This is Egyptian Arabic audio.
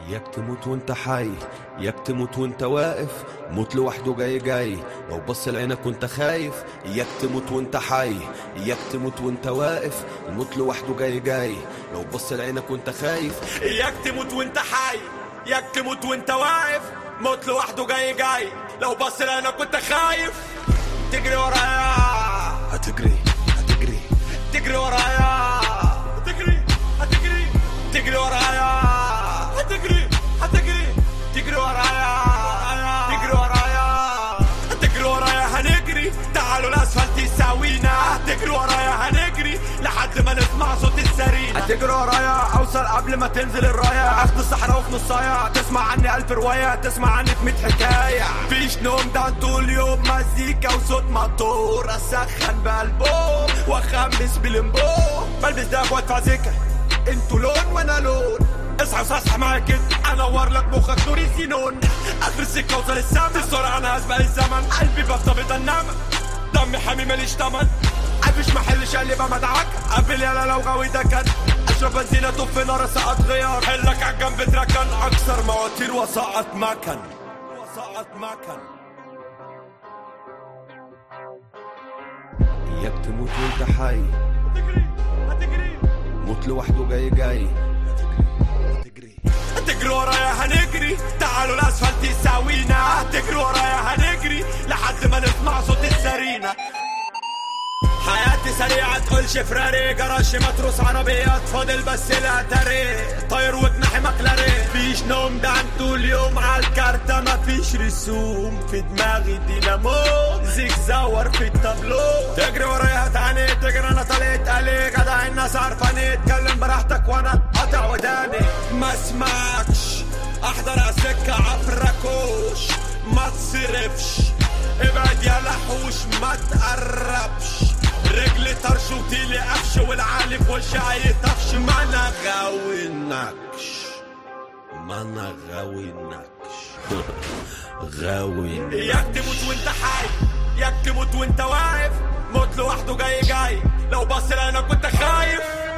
ياك تموت وانت حي ياك تموت وانت واقف موت لوحده جاي جاي لو بص لعينك وانت خايف ياك تموت وانت حي ياك تموت وانت واقف الموت لوحده جاي جاي لو بص لعينك وانت خايف ياك تموت وانت حي ياك تموت وانت واقف موت لوحده جاي جاي لو بص لعينك وانت خايف تجري ورايا هتجري هتجري تجري ورايا تجري هتجري تجري ورايا هتجري هتجري تجري ورايا تجري ورايا تجري ورايا هنجري تعالوا الاسفلت يساوينا تجري ورايا هنجري لحد ما نسمع صوت السرينة هتجري ورايا اوصل قبل ما تنزل الراية اخد الصحراء وفي نصايا تسمع عني الف رواية تسمع عني في 100 حكاية فيش نوم ده طول يوم مزيكا وصوت موتور اسخن بقلبه واخمس بلمبو بلبس ده وادفع زكا انتوا لون وانا لون اصحى وصحصح معايا كده انور لك مخك نور الزينون اخر السكه اوصل السما بسرعه انا هسبق الزمن قلبي بفتبط انما دمي حامي ماليش تمن عفش محل شقلب مدعك قبل يلا لو غاوي ده كان اشرب بنزينه طف نار سقط غيار حلك عالجنب تركن اكسر مواتير وسقط مكن وسقط مكن ياك تموت وانت حي هتجري هتجري موت لوحده جاي جاي هتجري هتجري ورايا هنجري تعالوا الاسفلت يساوينا هتجري ورايا هنجري لحد ما نسمع صوت السرينة حياتي سريعة تقولش فراري جراش متروس عربيات فاضل بس الاتاري طاير وجناحي مكلاري فيش نوم ده عن طول يوم على الكارتة مفيش رسوم في دماغي دينامو زيك زور في التابلو تجري ورايا هتعني تجري انا طلعت علي جدع الناس عارفاني اتكلم براحتك وانا قاطع وداني ما اسمعكش احضر على السكة عفركوش ما تصرفش ابعد يا لحوش ما تقربش رجلي طرش وتيلي قفش والعالي في وشي هيطفش ما انا غاوينكش ما انا غاوينكش غاوي ياك تموت وانت حي ياك تموت وانت واقف موت لوحده جاي جاي لو بص لعينك وانت خايف